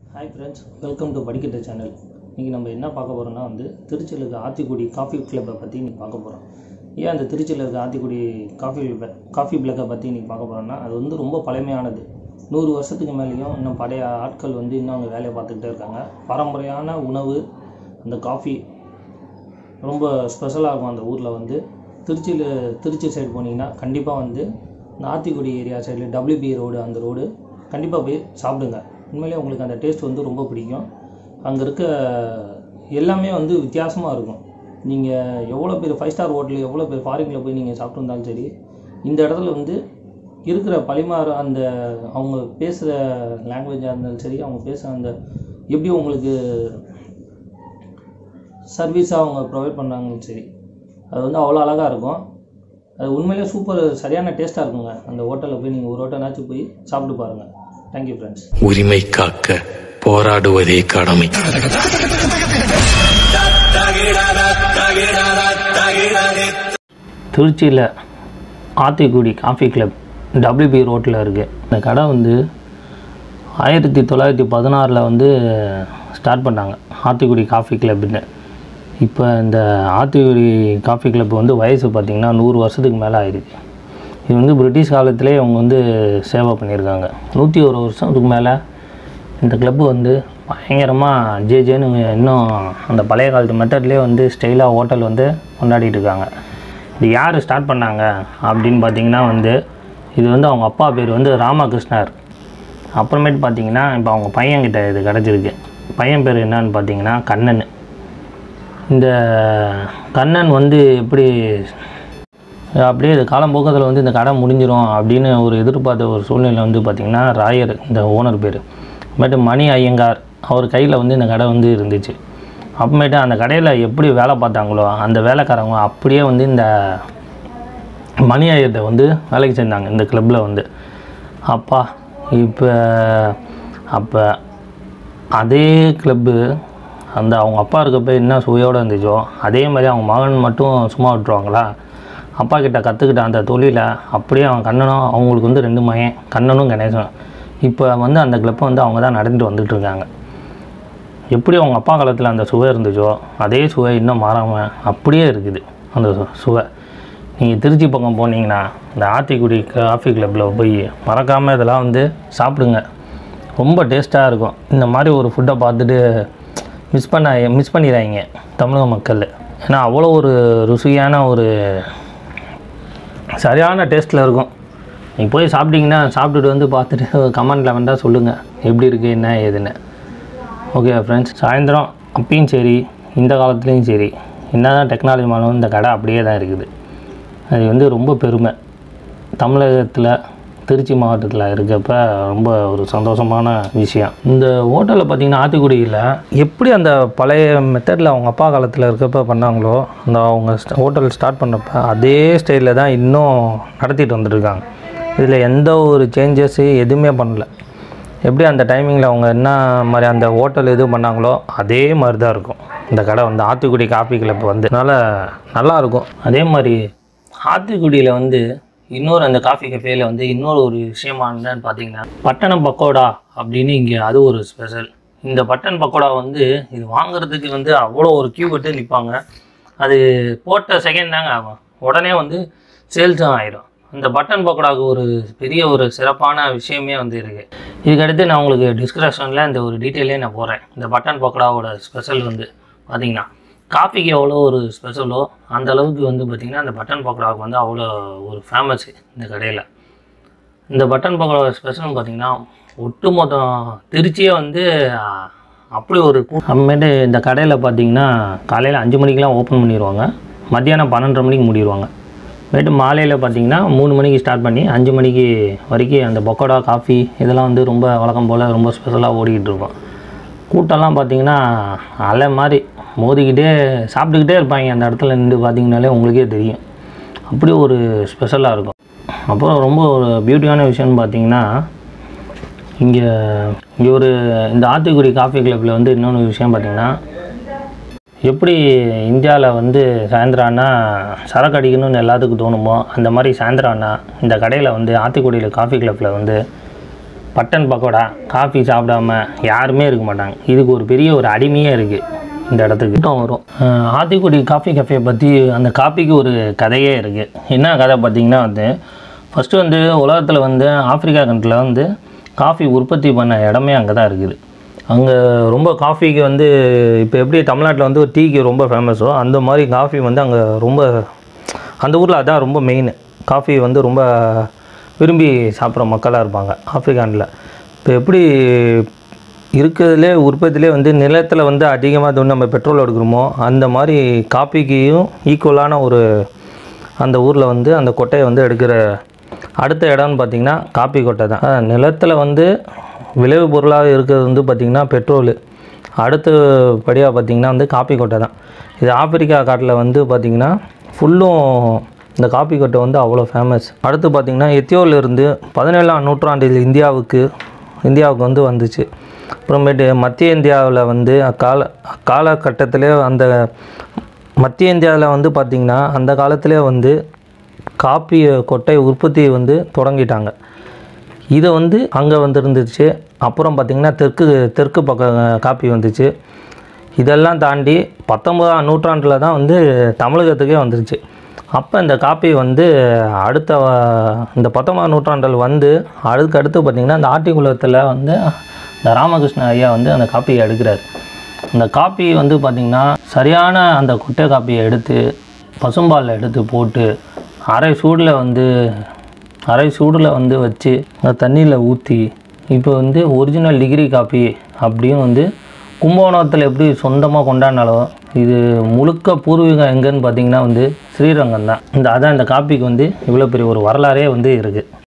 hi friends welcome to படிக்கட்ட channel இன்றைக்கி நம்ம என்ன பார்க்க போகிறோம்னா வந்து திருச்சியில் இருக்க ஆத்திக்குடி காஃபி கிளப்பை பற்றி இன்றைக்கி பார்க்க போகிறோம் ஏன் அந்த திருச்சியில் இருக்க ஆத்திக்குடி காஃபி காஃபி பிளக்கை பற்றி இன்றைக்கி பார்க்க போகிறோம்னா அது வந்து ரொம்ப பழமையானது நூறு வருஷத்துக்கு மேலேயும் இன்னும் பழைய ஆட்கள் வந்து இன்னும் அங்கே வேலையை பார்த்துக்கிட்டே இருக்காங்க பாரம்பரியான உணவு அந்த காஃபி ரொம்ப ஸ்பெஷலாக இருக்கும் அந்த ஊரில் வந்து திருச்சியில் திருச்சி சைடு போனீங்கன்னா கண்டிப்பாக வந்து இந்த ஆத்திக்குடி ஏரியா சைடில் டபிள்யூபி ரோடு அந்த ரோடு கண்டிப்பாக போய் சாப்பிடுங்க உண்மையிலேயே உங்களுக்கு அந்த டேஸ்ட் வந்து ரொம்ப பிடிக்கும் அங்கே இருக்க எல்லாமே வந்து வித்தியாசமாக இருக்கும் நீங்கள் எவ்வளோ பேர் ஃபைவ் ஸ்டார் ஹோட்டல் எவ்வளோ பேர் ஃபாரினில் போய் நீங்கள் சாப்பிட்டு வந்தாலும் சரி இந்த இடத்துல வந்து இருக்கிற பரிமாற அந்த அவங்க பேசுகிற லாங்குவேஜாக இருந்தாலும் சரி அவங்க பேசுகிற அந்த எப்படி உங்களுக்கு சர்வீஸாக அவங்க ப்ரொவைட் பண்ணுறாங்களும் சரி அது வந்து அவ்வளோ அழகாக இருக்கும் அது உண்மையிலே சூப்பர் சரியான டேஸ்ட்டாக இருக்குங்க அந்த ஹோட்டலில் போய் நீங்கள் ஒரு ஹோட்டலாச்சும் போய் சாப்பிட்டு பாருங்கள் தேங்க்யூ ஃப்ரெண்ட்ஸ் உரிமை காக்க போராடுவதே கடமை திருச்சியில் ஆத்திக்குடி காஃபி கிளப் டபிள்யூபி ரோட்டில் இருக்குது இந்த கடை வந்து ஆயிரத்தி தொள்ளாயிரத்தி பதினாறில் வந்து ஸ்டார்ட் பண்ணாங்க ஆத்திக்குடி காஃபி கிளப்னு இப்போ இந்த ஆத்திக்குடி காஃபி கிளப் வந்து வயசு பார்த்திங்கன்னா நூறு வருஷத்துக்கு மேலே ஆயிடுச்சு இது வந்து பிரிட்டிஷ் காலத்திலே அவங்க வந்து சேவை பண்ணியிருக்காங்க நூற்றி ஒரு வருஷத்துக்கு மேலே இந்த கிளப்பு வந்து பயங்கரமாக ஜே ஜேன்னு இன்னும் அந்த பழைய காலத்து மெத்தட்லேயே வந்து ஸ்டைலாக ஹோட்டல் வந்து கொண்டாடிட்டு இருக்காங்க இது யார் ஸ்டார்ட் பண்ணாங்க அப்படின்னு பார்த்தீங்கன்னா வந்து இது வந்து அவங்க அப்பா பேர் வந்து ராமகிருஷ்ணர் அப்புறமேட்டு பார்த்தீங்கன்னா இப்போ அவங்க பையன்கிட்ட இது கிடச்சிருக்கு பையன் பேர் என்னன்னு பார்த்தீங்கன்னா கண்ணன் இந்த கண்ணன் வந்து எப்படி அப்படியே இது காலம்போக்கத்தில் வந்து இந்த கடை முடிஞ்சிரும் அப்படின்னு ஒரு எதிர்பார்த்த ஒரு சூழ்நிலை வந்து பார்த்திங்கன்னா ராயர் இந்த ஓனர் பேர் அப்புறமேட்டு மணி ஐயங்கார் அவர் கையில் வந்து இந்த கடை வந்து இருந்துச்சு அப்புறமேட்டு அந்த கடையில் எப்படி வேலை பார்த்தாங்களோ அந்த வேலைக்காரங்க அப்படியே வந்து இந்த மணி ஐயர்கிட்ட வந்து வேலைக்கு சேர்ந்தாங்க இந்த கிளப்பில் வந்து அப்பா இப்போ அப்போ அதே கிளப்பு அந்த அவங்க அப்பா இருக்கப்ப என்ன சுவையோடு இருந்துச்சோ அதே மாதிரி அவங்க மகன் மட்டும் சும்மா விட்டுருவாங்களா அப்பா கிட்ட கற்றுக்கிட்ட அந்த தொழிலை அப்படியே அவன் கண்ணனும் அவங்களுக்கு வந்து ரெண்டு மகன் கண்ணனும் கணேசனும் இப்போ வந்து அந்த கிளப்பை வந்து அவங்க தான் நடந்துட்டு வந்துட்டு இருக்காங்க எப்படி அவங்க அப்பா காலத்தில் அந்த சுவை இருந்துச்சோ அதே சுவை இன்னும் மாறாமல் அப்படியே இருக்குது அந்த சு- சுவை நீங்கள் திருச்சி பக்கம் போனீங்கன்னா இந்த ஆத்திக்குடி காஃபி கிளப்பில் போய் மறக்காமல் இதெல்லாம் வந்து சாப்பிடுங்க ரொம்ப டேஸ்ட்டாக இருக்கும் இந்த மாதிரி ஒரு ஃபுட்டை பார்த்துட்டு மிஸ் பண்ண மிஸ் பண்ணிடுறாங்க தமிழக மக்கள் ஏன்னா அவ்வளோ ஒரு ருசியான ஒரு சரியான டேஸ்ட்டில் இருக்கும் நீங்கள் போய் சாப்பிட்டீங்கன்னா சாப்பிட்டுட்டு வந்து பார்த்துட்டு கமெண்ட்டில் வேண்டாம் சொல்லுங்கள் எப்படி இருக்குது என்ன ஏதுன்னு ஓகே ஃப்ரெண்ட்ஸ் சாயந்தரம் அப்பயும் சரி இந்த காலத்துலேயும் சரி என்ன தான் டெக்னாலஜி மாலும் இந்த கடை அப்படியே தான் இருக்குது அது வந்து ரொம்ப பெருமை தமிழகத்தில் திருச்சி மாவட்டத்தில் இருக்கப்ப ரொம்ப ஒரு சந்தோஷமான விஷயம் இந்த ஹோட்டலில் பார்த்தீங்கன்னா ஆத்திக்குடியில் எப்படி அந்த பழைய மெத்தடில் அவங்க அப்பா காலத்தில் இருக்கப்ப பண்ணாங்களோ அந்த அவங்க ஹோட்டல் ஸ்டார்ட் பண்ணப்ப அதே ஸ்டைலில் தான் இன்னும் நடத்திட்டு வந்துட்டுருக்காங்க இதில் எந்த ஒரு சேஞ்சஸ் எதுவுமே பண்ணல எப்படி அந்த டைமிங்கில் அவங்க என்ன மாதிரி அந்த ஹோட்டல் இது பண்ணாங்களோ அதே மாதிரி தான் இருக்கும் இந்த கடை வந்து ஆத்திக்குடி காஃபி கிளப் வந்து அதனால் நல்லாயிருக்கும் அதே மாதிரி ஆத்திக்குடியில் வந்து இன்னொரு அந்த காஃபி கஃபேல வந்து இன்னொரு ஒரு விஷயமா என்னன்னு பார்த்தீங்கன்னா பட்டணம் பக்கோடா அப்படின்னு இங்கே அது ஒரு ஸ்பெஷல் இந்த பட்டன் பக்கோடா வந்து இது வாங்குறதுக்கு வந்து அவ்வளோ ஒரு கியூ கட்டு நிற்பாங்க அது போட்ட செகண்ட் தாங்க ஆகும் உடனே வந்து சேல்ஸும் ஆயிடும் இந்த பட்டன் பக்கோடாவுக்கு ஒரு பெரிய ஒரு சிறப்பான விஷயமே வந்து இருக்குது இதுக்கடுத்து நான் உங்களுக்கு டிஸ்கிரிப்ஷனில் இந்த ஒரு டீட்டெயிலே நான் போடுறேன் இந்த பட்டன் பக்கோடாவோட ஸ்பெஷல் வந்து பார்த்தீங்கன்னா காஃபிக்கு எவ்வளோ ஒரு ஸ்பெஷலோ அந்த அளவுக்கு வந்து பார்த்திங்கன்னா அந்த பட்டன் பக்கோடாவுக்கு வந்து அவ்வளோ ஒரு ஃபேமஸ் இந்த கடையில் இந்த பட்டன் பக்கோடா ஸ்பெஷல்னு பார்த்தீங்கன்னா ஒட்டுமொத்த திருச்சியே வந்து அஹ், அப்படி ஒரு கூ- அப்புறமேட்டு இந்த கடையில் பார்த்தீங்கன்னா காலையில் அஞ்சு மணிக்கெலாம் ஓப்பன் பண்ணிடுவாங்க மத்தியானம் பன்னெண்டரை மணிக்கு மூடிடுவாங்க மேட்டு மாலையில் பார்த்தீங்கன்னா மூணு மணிக்கு ஸ்டார்ட் பண்ணி அஞ்சு மணிக்கு வரைக்கும் அந்த பக்கோடா காஃபி இதெல்லாம் வந்து ரொம்ப வழக்கம் போல் ரொம்ப ஸ்பெஷலாக ஓடிக்கிட்டு இருக்கும் கூட்டம்லாம் பார்த்தீங்கன்னா அலை மாதிரி மோதிக்கிட்டே சாப்பிட்டுக்கிட்டே இருப்பாங்க அந்த இடத்துல நின்று பார்த்தீங்கனாலே உங்களுக்கே தெரியும் அப்படி ஒரு ஸ்பெஷலாக இருக்கும் அப்புறம் ரொம்ப ஒரு பியூட்டியான விஷயம்னு பார்த்தீங்கன்னா இங்கே இங்கே ஒரு இந்த ஆத்திக்குடி காஃபி கிளப்பில் வந்து இன்னொன்று விஷயம் பார்த்தீங்கன்னா எப்படி இந்தியாவில் வந்து சாயந்தரம் ஆனால் சரக்கு அடிக்கணும்னு எல்லாத்துக்கும் தோணுமோ அந்த மாதிரி சாயந்தரம் ஆனால் இந்த கடையில் வந்து ஆத்திக்குடியில் காஃபி கிளப்பில் வந்து பட்டன் பக்கோடா காஃபி சாப்பிடாம யாருமே இருக்க மாட்டாங்க இதுக்கு ஒரு பெரிய ஒரு அடிமையே இருக்குது இந்த இடத்துக்கு கூட்டம் வரும் அஹ் ஆத்திக்குடி காஃபி கஃபே பற்றி அந்த காப்பிக்கு ஒரு கதையே இருக்குது என்ன கதை பார்த்தீங்கன்னா வந்து ஃபஸ்ட்டு வந்து உலகத்தில் வந்து ஆப்பிரிக்கா கண்ட்ரியில் வந்து காஃபி உற்பத்தி பண்ண இடமே அங்கே தான் இருக்குது அங்கே ரொம்ப காஃபிக்கு வந்து இப்போ எப்படி தமிழ்நாட்டில் வந்து ஒரு டீக்கு ரொம்ப ஃபேமஸோ அந்த மாதிரி காஃபி வந்து அங்கே ரொம்ப அந்த ஊரில் அதான் ரொம்ப மெயின் காஃபி வந்து ரொம்ப விரும்பி சாப்பிட்ற மக்களாக இருப்பாங்க ஆப்பிரிக்கானில் இப்போ எப்படி இருக்கிறதுலே உற்பத்தியிலே வந்து நிலத்தில் வந்து அதிகமாக இது வந்து நம்ம பெட்ரோல் எடுக்கிறோமோ அந்த மாதிரி காப்பிக்கும் ஈக்குவலான ஒரு அந்த ஊரில் வந்து அந்த கொட்டையை வந்து எடுக்கிற அடுத்த இடம்னு பார்த்திங்கன்னா காப்பி கொட்டை தான் அஹ் நிலத்தில் வந்து விளைவு பொருளாக இருக்கிறது வந்து பார்த்திங்கன்னா பெட்ரோலு அடுத்தபடியாக பார்த்திங்கன்னா வந்து காப்பி கொட்டை தான் இது ஆப்பிரிக்கா காட்டில் வந்து பார்த்திங்கன்னா ஃபுல்லும் இந்த காப்பி கொட்டை வந்து அவ்வளோ ஃபேமஸ் அடுத்து பார்த்திங்கன்னா எத்தியோவிலிருந்து பதினேழாம் நூற்றாண்டில் இந்தியாவுக்கு இந்தியாவுக்கு வந்து வந்துச்சு அப்புறமேட்டு மத்திய இந்தியாவில் வந்து அக்கால அக்காலகட்டத்திலே அந்த மத்திய இந்தியாவில் வந்து பார்த்திங்கன்னா அந்த காலத்திலே வந்து காப்பி கொட்டை உற்பத்தி வந்து தொடங்கிட்டாங்க இதை வந்து அங்கே வந்துருந்துச்சு அப்புறம் பார்த்திங்கன்னா தெற்கு தெற்கு பக்கம் காப்பி வந்துச்சு இதெல்லாம் தாண்டி பத்தொன்பதாம் நூற்றாண்டில் தான் வந்து தமிழகத்துக்கே வந்துருச்சு அப்போ இந்த காப்பி வந்து அடுத்த வ- இந்த பத்தொன்பதாம் நூற்றாண்டில் வந்து அதுக்கு அடுத்து பார்த்திங்கன்னா இந்த ஆட்டிக்குளத்தில் வந்து இந்த ராமகிருஷ்ண ஐயா வந்து அந்த காப்பியை எடுக்கிறார் அந்த காப்பி வந்து பார்த்திங்கன்னா சரியான அந்த கொட்டை காப்பியை எடுத்து பசும்பாலில் எடுத்து போட்டு அரை சூடில் வந்து அரை சூடில் வந்து வச்சு அந்த தண்ணியில் ஊற்றி இப்போ வந்து ஒரிஜினல் டிகிரி காப்பி அப்படியும் வந்து கும்பகோணத்தில் எப்படி சொந்தமாக கொண்டாடினாலும் இது முழுக்க பூர்வீகம் எங்கன்னு பார்த்தீங்கன்னா வந்து ஸ்ரீரங்கம் தான் இந்த அதான் இந்த காப்பிக்கு வந்து இவ்வளோ பெரிய ஒரு வரலாறே வந்து இருக்குது